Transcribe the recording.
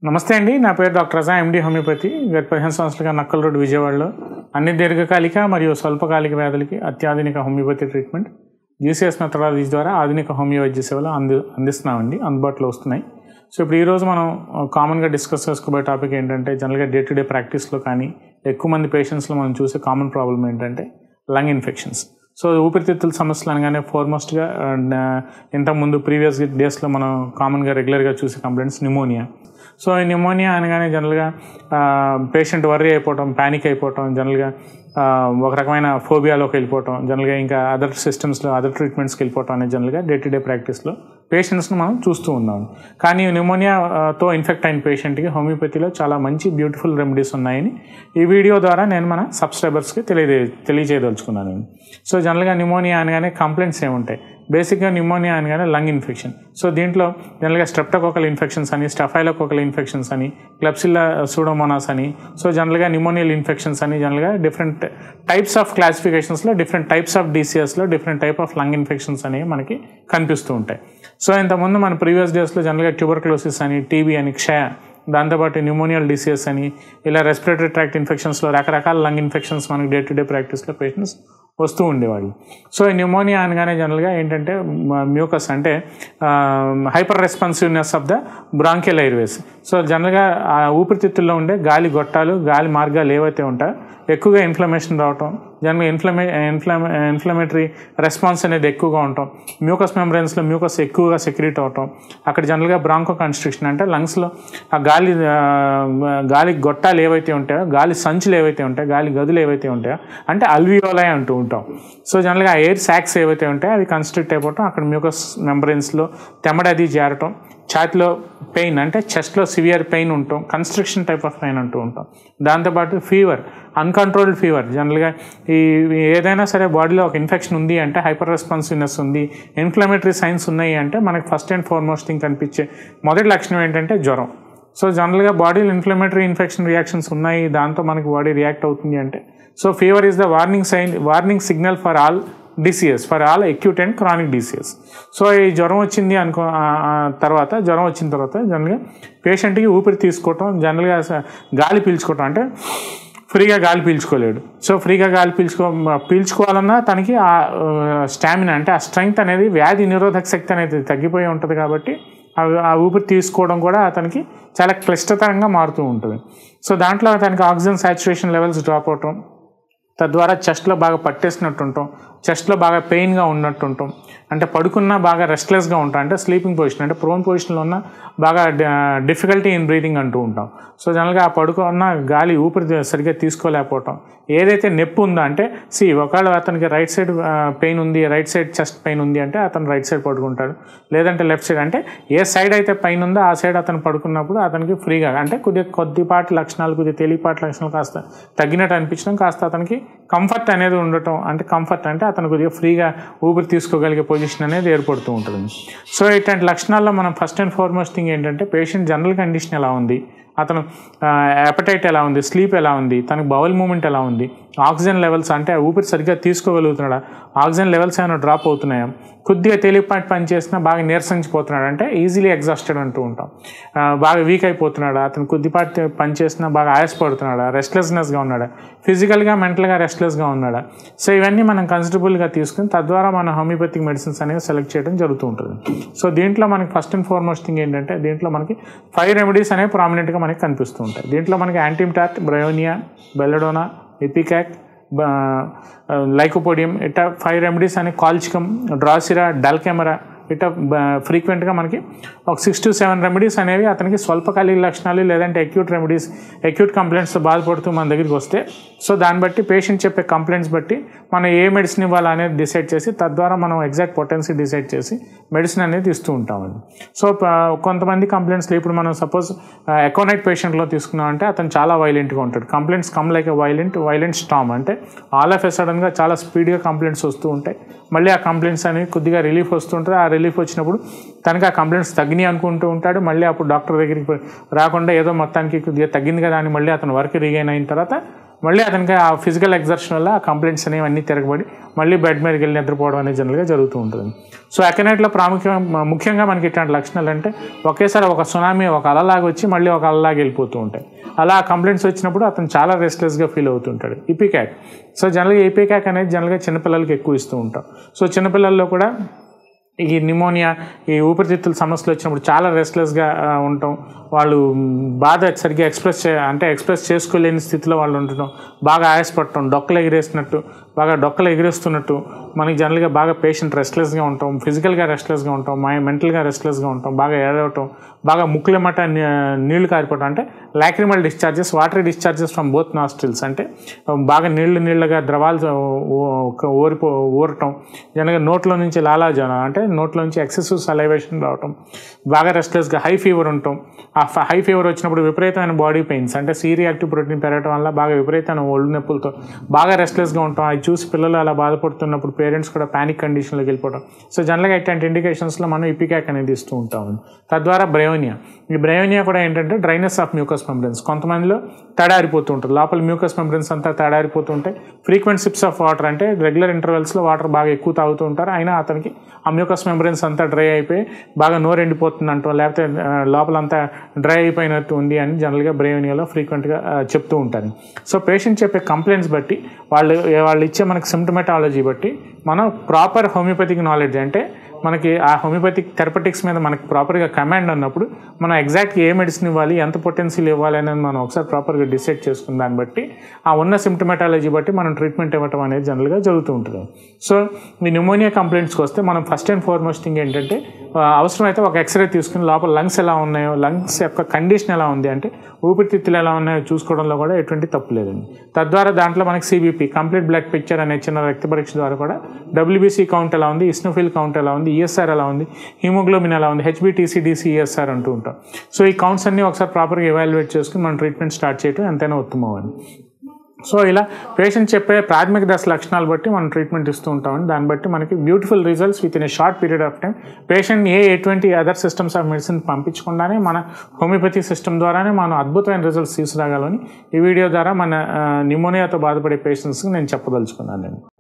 నమస్తే అండి నా పేరు డాక్టర్ రజా ఎండి హోమియోపతి గత పదిహేను సంవత్సరాలుగా నక్కల్ రోడ్ విజయవాడలో అన్ని దీర్ఘకాలిక మరియు స్వల్పకాలిక వ్యాధులకి అత్యాధునిక హోమియోపతి ట్రీట్మెంట్ జీసీఎస్ మెథడాలజీ ద్వారా ఆధునిక హోమియో వైద్య సేవలు అంది అందిస్తున్నామండి అందుబాటులో వస్తున్నాయి సో ఇప్పుడు ఈరోజు మనం కామన్గా డిస్కస్ చేసుకోబోయే టాపిక్ ఏంటంటే జనరల్గా డే టు డే ప్రాక్టీస్లో కానీ ఎక్కువ మంది పేషెంట్స్లో మనం చూసే కామన్ ప్రాబ్లం ఏంటంటే లంగ్ ఇన్ఫెక్షన్స్ సో ఊపిరితిత్తుల సమస్యలు అనగానే ఫార్మోస్ట్గా ఇంతకుముందు ప్రీవియస్ డేస్లో మనం కామన్గా రెగ్యులర్గా చూసే కంప్లైంట్స్ న్యూమోనియా సో ఈ న్యూమోనియా అనగానే జనరల్గా పేషెంట్ వర్రీ అయిపోవటం ప్యానిక్ అయిపోవటం జనరల్గా ఒక రకమైన ఫోబియాలోకి వెళ్ళిపోవటం జనరల్గా ఇంకా అదర్ సిస్టమ్స్లో అదర్ ట్రీట్మెంట్స్కి వెళ్ళిపోవటం అనేది జనరల్గా డే టు డే ప్రాక్టీస్లో పేషెంట్స్ని మనం చూస్తూ ఉన్నాం కానీ న్యూమోనియాతో ఇన్ఫెక్ట్ అయిన పేషెంట్కి హోమియోపతిలో చాలా మంచి బ్యూటిఫుల్ రెమెడీస్ ఉన్నాయని ఈ వీడియో ద్వారా నేను మన సబ్స్క్రైబర్స్కి తెలియజే తెలియజేయదలుచుకున్నాను సో జనరల్గా న్యూమోనియా అనగానే కంప్లైంట్స్ ఏముంటాయి బేసిక్గా న్యూమోనియా అనగానే లంగ్ ఇన్ఫెక్షన్ సో దీంట్లో జనరల్గా స్ట్రెప్టోకోకల్ ఇన్ఫెక్షన్స్ అని స్టఫైలోకోకల్ ఇన్ఫెక్షన్స్ అని క్లబ్సిల్లా సూడోమోనాస్ అని సో జనరల్గా న్యూమోనియల్ ఇన్ఫెక్షన్స్ అని జనరల్గా డిఫరెంట్ టైప్స్ ఆఫ్ క్లాసిఫికేషన్స్లో డిఫరెంట్ టైప్స్ ఆఫ్ డీసీఎస్లో different type of lung infections అనేవి మనకి కనిపిస్తూ ఉంటాయి సో ఇంతకుముందు మన ప్రీవియస్ డేస్లో జనరల్గా ట్యూబర్క్లోసిస్ అని టీబీ అని క్షయ దాంతోపాటు న్యూమోనియల్ డిసీజెస్ అని ఇలా రెస్పిరేటరీ ట్రాక్ట్ ఇన్ఫెక్షన్స్లో రకరకాల లంగ్ ఇన్ఫెక్షన్స్ మనకి డే టు డే ప్రాక్టీస్లో పేషెంట్స్ వస్తూ ఉండేవాళ్ళు సో ఈ న్యూమోనియా అనగానే జనరల్గా ఏంటంటే మ్యూకస్ అంటే hyperresponsiveness of the bronchial airways so జనరల్గా ఆ ఊపిరితిత్తుల్లో ఉండే గాలి గొట్టాలు గాలి మార్గాలు ఏవైతే ఉంటాయో ఎక్కువగా ఇన్ఫ్లమేషన్ రావటం జనరల్గా ఇన్ఫ్లమే ఇన్ఫ్లమే ఇన్ఫ్లమేటరీ రెస్పాన్స్ అనేది ఎక్కువగా ఉండటం మ్యూకస్ మెంబ్రెన్స్లో మ్యూకస్ ఎక్కువగా సెక్రీట్ అవటం అక్కడ జనరల్గా బ్రాంకో కన్స్ట్రక్షన్ అంటే లంగ్స్లో ఆ గాలి గాలి గొట్టాలు ఏవైతే ఉంటాయో గాలి సంచులు ఏవైతే ఉంటాయో గాలి గదులు ఏవైతే ఉంటాయో అంటే అల్వియోలై అంటూ ఉంటాం సో జనరల్గా ఎయిర్ శాక్స్ ఏవైతే ఉంటాయో అవి కన్స్ట్రక్ట్ అయిపోవటం అక్కడ మ్యూకస్ మెంబ్రెన్స్లో తెమ్మడది చేరటం ఛాతిలో పెయిన్ అంటే చెస్ట్లో సివియర్ పెయిన్ ఉంటాం కన్స్ట్రక్షన్ టైప్ ఆఫ్ పెయిన్ అంటూ ఉంటాం దాంతోపాటు ఫీవర్ అన్కంట్రోల్డ్ ఫీవర్ జనరల్గా ఈ ఏదైనా సరే బాడీలో ఒక ఇన్ఫెక్షన్ ఉంది అంటే హైపర్ రెస్పాన్సివ్నెస్ ఉంది ఇన్ఫ్లమేటరీ సైన్స్ ఉన్నాయి అంటే మనకి ఫస్ట్ అండ్ ఫార్మోస్ట్ థింగ్ కనిపించే మొదటి లక్షణం ఏంటంటే జ్వరం సో జనరల్గా బాడీలో ఇన్ఫ్లమేటరీ ఇన్ఫెక్షన్ రియాక్షన్స్ ఉన్నాయి దాంతో మనకి బాడీ రియాక్ట్ అవుతుంది అంటే so fever is the warning sign warning signal for all diseases for all acute and chronic diseases so ఈ జ్వరం వచ్చింది అనుకో తర్వాత జ్వరం వచ్చిన తర్వాత జనరల్గా పేషెంట్కి ఊపిరి తీసుకోవటం జనరల్గా గాలి పీల్చుకోవటం అంటే ఫ్రీగా గాలి పీల్చుకోలేడు సో ఫ్రీగా గాలి పీల్చుకో పీల్చుకోవాలన్నా తనకి ఆ స్టామినా అంటే ఆ స్ట్రెంగ్త్ అనేది వ్యాధి నిరోధక శక్తి అనేది తగ్గిపోయి ఉంటుంది కాబట్టి ఆ ఊపిరి తీసుకోవడం కూడా అతనికి చాలా క్లిష్టతరంగా మారుతూ ఉంటుంది సో దాంట్లో అతనికి ఆక్సిజన్ సాచురేషన్ లెవెల్స్ డ్రాప్ అవటం తద్వారా చెస్ట్లో బాగా పట్టేసినట్టు ఉంటాం చెస్ట్లో బాగా పెయిన్గా ఉన్నట్టు ఉంటాం అంటే పడుకున్నా బాగా రెస్ట్లెస్గా ఉంటాం అంటే స్లీపింగ్ పొజిషన్ అంటే ప్రోన్ పొజిషన్లో ఉన్న బాగా డిఫికల్టీ ఇన్ బ్రీతింగ్ అంటూ ఉంటాం సో జనరల్గా ఆ పడుకున్న గాలి ఊపిరి సరిగ్గా తీసుకోలేకపోవటం ఏదైతే నొప్పి ఉందో అంటే సి ఒకవేళ అతనికి రైట్ సైడ్ పెయిన్ ఉంది రైట్ సైడ్ చెస్ట్ పెయిన్ ఉంది అంటే అతను రైట్ సైడ్ పడుకుంటాడు లేదంటే లెఫ్ట్ సైడ్ అంటే ఏ సైడ్ అయితే పెయిన్ ఉందో ఆ సైడ్ అతను పడుకున్నప్పుడు అతనికి ఫ్రీగా అంటే కొద్దిగా కొద్దిపాటి లక్షణాలు కొద్దిగా తేలిపాటి లక్షణాలు కాస్త తగ్గినట్టు అనిపించడం కాస్త అతనికి కంఫర్ట్ అనేది ఉండటం అంటే కంఫర్ట్ అంటే అతను కొద్దిగా ఫ్రీగా ఊపిరి తీసుకోగలిగే పొజిషన్ అనేది ఏర్పడుతూ ఉంటుంది సో ఇట్లాంటి లక్షణాల్లో మనం ఫస్ట్ అండ్ ఫార్మోస్ట్ థింగ్ ఏంటంటే పేషెంట్ జనరల్ కండిషన్ ఎలా ఉంది అతను అపటైట్ ఎలా ఉంది స్లీప్ ఎలా ఉంది తనకు బౌల్ మూమెంట్ ఎలా ఉంది ఆక్సిజన్ లెవెల్స్ అంటే ఊపిరి సరిగ్గా తీసుకోగలుగుతున్నాడా ఆక్సిజన్ లెవెల్స్ ఏమైనా డ్రాప్ అవుతున్నాయా కొద్దిగా తేలిపాటి పని చేసినా బాగా నీరసించిపోతున్నాడు అంటే ఈజీలీ ఎగ్జాస్టెడ్ అంటూ ఉంటాం బాగా వీక్ అయిపోతున్నాడా అతను కొద్దిపాటి పని చేసినా బాగా ఆయాసపడుతున్నాడా రెస్ట్లెస్నెస్గా ఉన్నాడా ఫిజికల్గా మెంటల్గా రెస్ట్లెస్గా ఉన్నాడా సో ఇవన్నీ మనం కన్సిడరబుల్గా తీసుకుని తద్వారా మన హోమియోపతిక్ మెడిసిన్స్ అనేవి సెలెక్ట్ చేయడం జరుగుతూ ఉంటుంది సో దీంట్లో మనకి ఫస్ట్ అండ్ ఫార్మోస్ట్ థింగ్ ఏంటంటే దీంట్లో మనకి ఫైవ్ రెమెడీస్ అనేవి ప్రామినెంట్గా మనకి కనిపిస్తూ ఉంటాయి దీంట్లో మనకి యాంటీమ్టాట్ బ్రయోనియా బెల్లడోనా ఎపికాక్ లైకోపోడియం ఇట్లా ఫైవ్ రెమెడీస్ అని కాల్చికం డ్రాసిరా డల్కెమరా ఇట్లా ఫ్రీక్వెంట్గా మనకి ఒక సిక్స్ టు సెవెన్ రెమెడీస్ అనేవి అతనికి స్వల్పకాలిక లక్షణాలు లేదంటే అక్యూట్ రెమెడీస్ అక్యూట్ కంప్లైంట్స్తో బాధపడుతూ మన దగ్గరికి వస్తే సో దాన్ని బట్టి పేషెంట్ చెప్పే కంప్లైంట్స్ బట్టి మనం ఏ మెడిసిన్ ఇవ్వాలి అనేది డిసైడ్ చేసి తద్వారా మనం ఎగ్జాక్ట్ పొటెన్సీ డిసైడ్ చేసి మెడిసిన్ అనేది ఇస్తూ ఉంటామండి సో కొంతమంది కంప్లైంట్స్లో ఇప్పుడు మనం సపోజ్ ఎకోనైట్ పేషెంట్లో తీసుకున్నామంటే అతను చాలా వైలెంట్గా ఉంటాడు complaints come like violent violent storm అంటే ఆల్ ఆఫ్ ఎ సడన్గా చాలా స్పీడ్గా కంప్లైంట్స్ వస్తూ ఉంటాయి మళ్ళీ ఆ కంప్లైంట్స్ అనేవి కొద్దిగా రిలీఫ్ వస్తుంటుంది ఆ రిలీఫ్ వచ్చినప్పుడు తనకి ఆ కంప్లైంట్స్ తగ్గినాయి అనుకుంటూ ఉంటాడు మళ్ళీ అప్పుడు డాక్టర్ దగ్గరికి రాకుండా ఏదో మొత్తానికి కొద్దిగా తగ్గింది కదా అని మళ్ళీ అతను వర్క్ రీగైన్ అయిన తర్వాత మళ్ళీ అతనికి ఆ ఫిజికల్ ఎగ్జర్షన్ వల్ల ఆ కంప్లైంట్స్ అనేవి అన్నీ తిరగబడి మళ్ళీ బెడ్ మీదకి వెళ్ళి నిద్రపోవడం అనేది జనరల్గా జరుగుతూ ఉంటుంది సో అకెనైట్లో ప్రాముఖ్యం ముఖ్యంగా మనకి ఇట్లాంటి లక్షణాలు అంటే ఒకేసారి ఒక సునామీ ఒక అలలాగా వచ్చి మళ్ళీ ఒక అలలాగా వెళ్ళిపోతూ ఉంటాయి అలా కంప్లైంట్స్ వచ్చినప్పుడు అతను చాలా రెస్ట్లెస్గా ఫీల్ అవుతుంటాడు ఇపికాక్ సో జనరల్గా ఈపికాక్ అనేది జనరల్గా చిన్నపిల్లలకి ఎక్కువ ఇస్తూ ఉంటాం సో చిన్నపిల్లల్లో కూడా ఈ నిమోనియా ఈ ఊపిరితిత్తుల సమస్యలు వచ్చినప్పుడు చాలా రెస్ట్లెస్గా ఉండటం వాళ్ళు బాధ సరిగ్గా ఎక్స్ప్రెస్ చే అంటే ఎక్స్ప్రెస్ చేసుకోలేని స్థితిలో వాళ్ళు ఉండటం బాగా ఆయాసపడటం డొక్కలు ఎగిరేస్తున్నట్టు బాగా డొక్కలు ఎగిరేస్తున్నట్టు మనకి జనరల్గా బాగా పేషెంట్ రెస్ట్లెస్గా ఉంటాం ఫిజికల్గా రెస్ట్లెస్గా ఉంటాం మై మెంటల్గా రెస్ట్లెస్గా ఉంటాం బాగా ఏడవటం బాగా ముక్కుల మట నీళ్లు కారిపోవటం అంటే lacrimal discharges water discharges from both nostrils అంటే బాగా నీళ్లు నీళ్ళగా ద్రవాలు ఊరిపో ఊరటం జనరల్గా నోట్లో నుంచి లాలాజనం అంటే నోట్లో నుంచి ఎక్సెసివ్ సలైవేషన్ రావటం బాగా రెస్ట్లెస్గా హై ఫీవర్ ఉండటం ఆ హై ఫీవర్ వచ్చినప్పుడు విపరీతమైన బాడీ పెయిన్స్ అంటే సి రియాక్టివ్ ప్రోటీన్ పెరగడం వల్ల బాగా విపరీతమైన ఒళ్ళు నొప్పులతో బాగా రెస్ట్లెస్గా ఉంటాం అవి చూసి పిల్లలు అలా బాధపడుతున్నప్పుడు పేరెంట్స్ కూడా ప్యానిక్ కండిషన్లోకి వెళ్ళిపోవడం సో జనరల్గా ఇట్లాంటి ఇండికేషన్స్లో మనం ఇపికాక్ అనేది ఇస్తూ ఉంటాం తద్వారా బ్రయోనియా ఈ బ్రయోనియా కూడా ఏంటంటే డ్రైనెస్ ఆఫ్ మ్యూకస్ మెంబ్రెన్స్ కొంతమందిలో తడారిపోతూ ఉంటుంది లోపల మ్యూకస్ మెంబ్రెన్స్ అంతా తడారిపోతూ ఉంటాయి ఫ్రీక్వెంట్ సిప్స్ ఆఫ్ వాటర్ అంటే రెగ్యులర్ ఇంటర్వెల్స్లో వాటర్ బాగా ఎక్కువ తాగుతూ ఉంటారు అయినా అతనికి ఆ మ్యూకస్ మెంబ్రెన్స్ అంతా డ్రై అయిపోయి బాగా నోరు ఎండిపోతుంది అంటాం లేకపోతే లోపలంతా డ్రై అయిపోయినట్టు ఉంది అని జనరల్గా బ్రెయినియాలో ఫ్రీక్వెంట్గా చెప్తూ ఉంటారు సో పేషెంట్ చెప్పే కంప్లైంట్స్ బట్టి వాళ్ళు వాళ్ళు ఇచ్చే మనకి సిమ్టమెటాలజీ బట్టి మనం ప్రాపర్ హోమియోపతిక్ నాలెడ్జ్ అంటే మనకి ఆ హోమియోపతిక్ థెరపటిక్స్ మీద మనకి ప్రాపర్గా కమాండ్ అన్నప్పుడు మనం ఎగ్జాక్ట్గా ఏ మెడిసిన్ ఇవ్వాలి ఎంత పొటెన్షియల్ ఇవ్వాలి అనేది మనం ఒకసారి ప్రాపర్గా డిసైడ్ చేసుకున్న దాన్ని బట్టి ఆ ఉన్న సిమ్టమెటాలజీ బట్టి మనం ట్రీట్మెంట్ ఇవ్వటం అనేది జనరల్గా జరుగుతూ ఉంటుంది సో ఈ న్యూమోనియా కంప్లైంట్స్కి వస్తే మనం ఫస్ట్ అండ్ ఫార్మోస్ట్ థింగ్ ఏంటంటే అవసరమైతే ఒక ఎక్స్రే తీసుకుని లోపల లంగ్స్ ఎలా ఉన్నాయో లంగ్స్ యొక్క కండిషన్ ఎలా ఉంది అంటే ఊపిరితిత్తులు ఎలా ఉన్నాయో చూసుకోవడంలో కూడా ఎటువంటి తప్పు లేదండి తద్వారా దాంట్లో మనకి సిబిపి కంప్లీట్ బ్లడ్ పిక్చర్ అనే చిన్న రక్త పరీక్ష ద్వారా కూడా డబ్ల్యూబీసీ కౌంట్ ఎలా ఉంది ఇస్నోఫిల్ కౌంట్ ఎలా ఉంది ఈఎస్ఆర్ ఎలా ఉంది హిమోగ్లోబిన్ ఎలా ఉంది హెచ్బిటీసీ డిసి ఈఎస్ఆర్ అంటూ ఉంటాం సో ఈ కౌంట్స్ అన్ని ఒకసారి ప్రాపర్గా ఎవాల్యుయేట్ చేసుకుని మనం ట్రీట్మెంట్ స్టార్ట్ చేయడం ఎంతైనా ఉత్తమం అని సో ఇలా పేషెంట్ చెప్పే ప్రాథమిక దశ లక్షణాలు బట్టి మనం ట్రీట్మెంట్ ఇస్తూ ఉంటామని దాన్ని బట్టి మనకి beautiful results within a short period of time patient ఏ ఎటువంటి అదర్ సిస్టమ్స్ ఆఫ్ మెడిసిన్ పంపించకుండానే మన హోమియోపతి సిస్టమ్ ద్వారానే మనం అద్భుతమైన రిజల్ట్స్ తీసుకురాగలని ఈ వీడియో ద్వారా మన న్యూమోనియాతో బాధపడే పేషెంట్స్కి నేను చెప్పదలుచుకున్నాను నేను